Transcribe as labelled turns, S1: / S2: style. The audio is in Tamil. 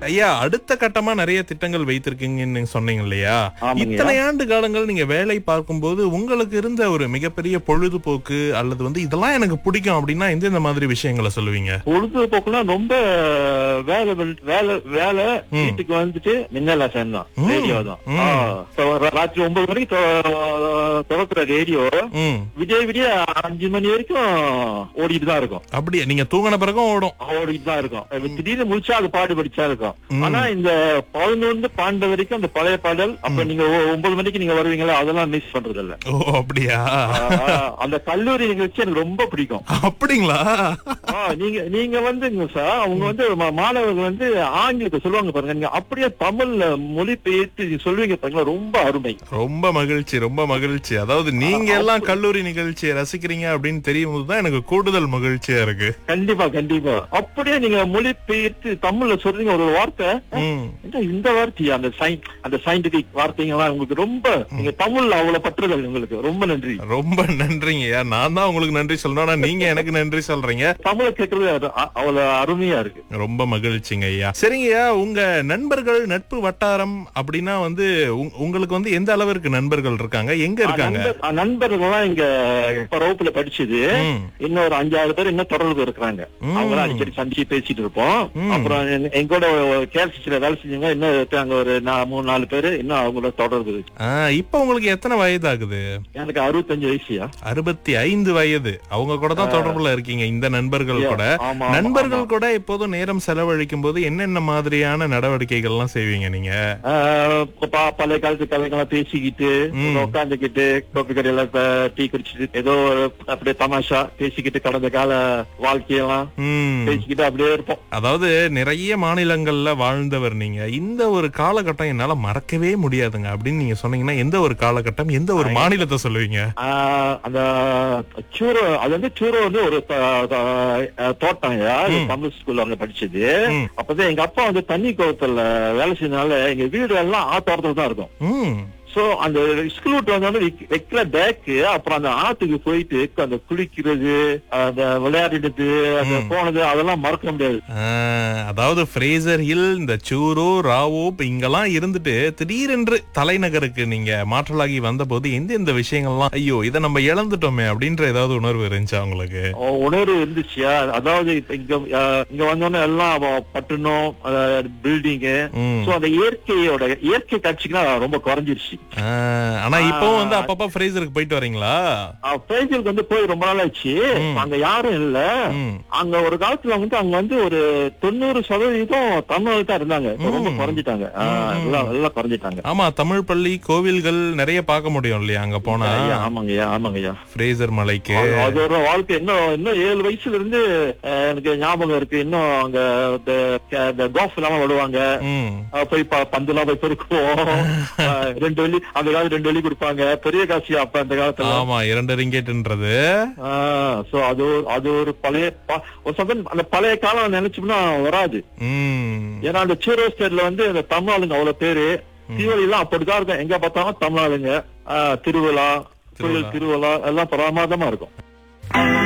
S1: ஐயா அடுத்த கட்டமா நிறைய திட்டங்கள் வைத்திருக்கீங்கன்னு நீங்க சொன்னீங்க இல்லையா
S2: ஆமாங்கய்யா.
S1: இத்தனை ஆண்டு காலங்கள் நீங்க வேலை பார்க்கும்போது உங்களுக்கு இருந்த ஒரு மிகப்பெரிய பொழுதுபோக்கு அல்லது வந்து இதெல்லாம் எனக்கு பிடிக்கும் அப்படின்னா எந்தெந்த மாதிரி விஷயங்களை சொல்லுவீங்க
S2: பொழுதுபோக்குனா ரொம்ப வேலை வெள்- வேலை வேலை வீட்டுக்கு வந்துட்டு மின்னலா சேர்ந்தான் ரேடியோ தான் ஆ, இப்ப ஒரு ராத்திரி ஒன்பது மணிக்கு தொ- திறக்கிற ரேடியோ
S1: ம்
S2: விடிய விடிய அஞ்சு மணி வரைக்கும் ஓடிட்டு தான் இருக்கும்
S1: அப்படியே நீங்க தூங்கின பிறகும் ஓடும்
S2: ஓடிட்டு தான் இருக்கும் திடீர்னு முடிச்சா அது பாடு படிச்சா இருக்கும் ஆனா இந்த பதினொன்று பாண்ட வரைக்கும் அந்த பழைய பாடல் அப்ப நீங்க ஒ- ஒன்பது மணிக்கு நீங்க வருவீங்களா அதெல்லாம் மிஸ் பண்றது இல்ல
S1: ஓ அப்படியா
S2: ஆ, அந்த கல்லூரி நிகழ்ச்சி எனக்கு ரொம்ப பிடிக்கும்
S1: அப்படிங்களா
S2: ஆ, நீங்க நீங்க வந்துங்க சார் அவங்க வந்து மா- மாணவர்கள் வந்து ஆங்கிலத்தை சொல்லுவாங்க பாருங்க நீங்க அப்படியே தமிழ்ல மொழிபெயர்த்து நீங்க சொல்லுவீங்க பாருங்களா ரொம்ப அருமை
S1: ரொம்ப மகிழ்ச்சி ரொம்ப மகிழ்ச்சி அதாவது நீங்க எல்லாம் கல்லூரி நிகழ்ச்சியை ரசிக்கிறீங்க அப்படின்னு தெரியும் போதுதான் எனக்கு கூடுதல் மகிழ்ச்சியா இருக்கு
S2: கண்டிப்பா கண்டிப்பா அப்படியே நீங்க மொழிபெயர்த்து தமிழ்ல சொல்றீங்க ஒரு வார்த்தை
S1: ம்
S2: என்ன இந்த வார்த்தையா அந்த சயின் அந்த சயின்டிபிக் வார்த்தைங்கெல்லாம் உங்களுக்கு ரொம்ப நீங்க தமிழ்ல அவ்வளவு பற்றுதல் உங்களுக்கு ரொம்ப நன்றி
S1: ரொம்ப நன்றிங்கய்யா நான் தான் உங்களுக்கு நன்றி சொல்லணும் ஆனா நீங்க எனக்கு நன்றி சொல்றீங்க
S2: தமிழை கேட்கறது அது அ- அவ்வளவு அருமையா இருக்கு
S1: ரொம்ப மகிழ்ச்சிங்க ஐயா சரிங்கய்யா உங்க நண்பர்கள் நட்பு வட்டாரம் அப்படின்னா வந்து உங்க- உங்களுக்கு வந்து எந்த அளவிற்கு நண்பர்கள் இருக்காங்க எங்க இருக்காங்க
S2: நண்பர் நண்பர்கள்லாம் இங்க இப்ப வகுப்புல படிச்சது
S1: ம்.
S2: இன்னும் ஒரு அஞ்சாறு பேர் இன்னும் தொடர்பு இருக்கிறாங்க
S1: ம்.
S2: அவங்களாம் அடிக்கடி சந்திச்சு பேசிட்டு இருப்போம் அப்புறம் எங்க- எங்கூட கேர்சில வேலை செஞ்சவங்க இன்னும் இருக்காங்க ஒரு நா- மூணு நாலு பேரு இன்னும் அவங்களோட தொடர்பு இருக்கு
S1: ஆ, இப்ப உங்களுக்கு எத்தனை வயது ஆகுது
S2: எனக்கு அறுபத்தஞ்சு வயசுயா
S1: அறுபத்தி ஐந்து வயது அவங்க கூட தான் தொடர்புல இருக்கீங்க இந்த நண்பர்கள் கூட
S2: ஆமா, ஆமா,
S1: நண்பர்கள் கூட எப்போதும் நேரம் செலவழிக்கும் போது என்னென்ன மாதிரியான நடவடிக்கைகள் எல்லாம் செய்வீங்க நீங்க
S2: ஆஹ் ப- பழைய காலத்து கதைகள்லாம் பேசிக்கிட்டு உட்காந்துக்கிட்டு கோப்பி கடையில ப- டீ குடிச்சிட்டு ஏதோ ஒரு அப்படியே தமாஷா பேசிக்கிட்டு கடந்த கால வாழ்க்கையெல்லாம்
S1: ம்
S2: பேசிக்கிட்டு அப்படியே இருப்போம்
S1: அதாவது நிறைய மாநிலங்கள்ல வாழ்ந்தவர் நீங்க இந்த ஒரு காலகட்டம் என்னால மறக்கவே முடியாதுங்க அப்படின்னு நீங்க சொன்னீங்கன்னா எந்த ஒரு காலகட்டம் எந்த ஒரு மாநிலத்தை சொல்லுவீங்க
S2: ஆஹ் அந்த சூரோ அது வந்து சூரோ வந்து ஒரு த- த- தோட்டம் ஐயா. அது தமிழ் ஸ்கூல்ல அவங்க படிச்சது
S1: ம்.
S2: அப்பதான் எங்க அப்பா வந்து தண்ணி குளத்துல வேலை செஞ்சனால எங்க வீடு எல்லாம் ஆத்தோரத்துல தான் இருக்கும்
S1: ம்
S2: சோ அந்த ஸ்கூல் விட்டு வந்தோடனே வைக்க- வைக்கிற பேக்கு அப்புறம் அந்த ஆத்துக்கு போயிட்டு அந்த குளிக்கிறது அந்த விளையாடிட்டு அந்த போனது அதெல்லாம் மறக்க முடியாது
S1: ஆ, அதாவது ஃப்ரேசர் ஹில் இந்த சூரோ ராவோ இப்ப இங்கெல்லாம் இருந்துட்டு திடீரென்று தலைநகருக்கு நீங்க மாற்றலாகி வந்தபோது எந்தெந்த விஷயங்கள்லாம் ஐயோ இதை நம்ம இழந்துட்டோமே அப்படின்ற ஏதாவது உணர்வு இருந்துச்சா உங்களுக்கு
S2: அஹ் உணர்வு இருந்துச்சியா அதாவது இப்ப இங்க அஹ், இங்க வந்தோடனே எல்லாம் அவ- பட்டணம் பில்டிங்கு
S1: ம்.
S2: சோ அந்த இயற்கையோட இயற்கை காட்சிக்குலாம் ரொம்ப குறைஞ்சிருச்சு
S1: ஆ, ஆனா இப்பவும் வந்து அப்பப்ப ஃப்ரேசருக்கு போயிட்டு வரீங்களா
S2: பிரேசிலுக்கு வந்து போய் ரொம்ப நாள் ஆச்சு அங்க யாரும் இல்ல
S1: ம்.
S2: அங்க ஒரு காலத்துல வந்து அங்க வந்து ஒரு தொண்ணூறு சதவீதம் தமிழ் தான் இருந்தாங்க இப்ப ரொம்ப குறைஞ்சிட்டாங்க ஆஹ், எல்லாம் எல்லாம் குறைஞ்சிட்டாங்க
S1: ஆமா தமிழ் பள்ளி கோவில்கள் நிறைய பார்க்க முடியும் இல்லையா அங்க போனா
S2: ஐயா, ஆமாங்கய்யா ஆமாங்கய்யா
S1: ஃப்ரேசர் மலைக்கு
S2: அது- அது ஒரு வாழ்க்கை இன்னும் இன்னும் ஏழு வயசுல இருந்து அஹ், எனக்கு ஞாபகம் இருக்கு இன்னும் அங்க இந்த கோஃப் எல்லாம் விடுவாங்க
S1: ம்
S2: அஹ், போய் ப- பந்துலாம் போய் பெருக்குவோம் அஹ், ரெண்டு வெள்ளி அந்த காலத்துல ரெண்டு வெள்ளி கொடுப்பாங்க பெரிய காசு அப்ப அந்த காலத்துல
S1: ஆமா இரண்டு ரிங்கெட்ன்றது
S2: சோ அது ஒரு- அது ஒரு பழைய ப- ஒரு சமயம் அந்த பழைய காலம் நினைச்சோம்னா வராது
S1: ம்
S2: ஏன்னா அந்த சீரோ ஸ்டேட்ல வந்து அந்த தமிழ் ஆளுங்க அவ்வளவு பேரு தீபாவளி எல்லாம் அப்படிதான் இருக்கும் எங்க பார்த்தாலும் தமிழ் ஆளுங்க ஆஹ், திருவிழா கோயில் திருவிழா எல்லாம் பிரமாதமா இருக்கும்